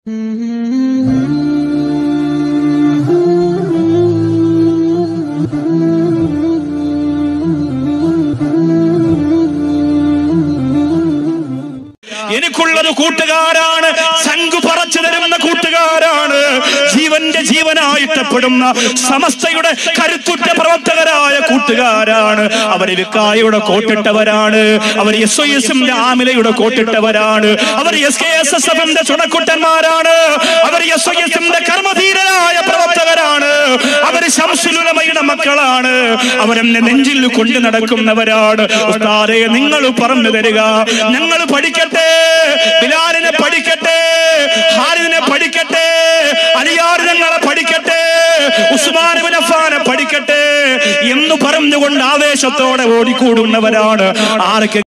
എനിക്കുള്ളത് കൂട്ടുകാരാണ് ശംഖു പറച്ചു തരുന്ന കൂട്ടുകാരാണ് ജീവന്റെ ജീവനായി ഇഷ്ടപ്പെടുന്ന സമസ്തയുടെ കരുത്തുറ്റ പ്രവർത്തകരായ കൂട്ടുകാരാണ് അവർ വിക്കായുടെ കോട്ടിട്ടവരാണ് അവർ എസ് ഒ എസിന്റെ ആമിലയുടെ കോട്ടിട്ടവരാണ് അവർ എസ് കെ എസ് എസ് എഫിന്റെ ചുണക്കുട്ടന്മാരാണ് അവർ എസ് ഒ എസിന്റെ കർമ്മധീരരായ പ്രവർത്തകരാണ് അവർ ശംസുലുലമയുടെ മക്കളാണ് അവരെന്നെ നെഞ്ചിൽ കൊണ്ടു നടക്കുന്നവരാണ് ഉസ്താദേ നിങ്ങൾ പറഞ്ഞു തരിക ഞങ്ങൾ പഠിക്കട്ടെ ബിലാലിനെ പഠിക്കട്ടെ ഹാരിദിനെ പഠിക്കട്ടെ അലിയാർ ഞങ്ങളെ പഠിക്കട്ടെ ഉസ്മാൻ ഇബ്നു അഫ്ഫാനെ പഠിക്കട്ടെ എന്ന് പറഞ്ഞുകൊണ്ട് ആവേശത്തോടെ ഓടിക്കൂടുന്നവരാണ് ആർക്ക്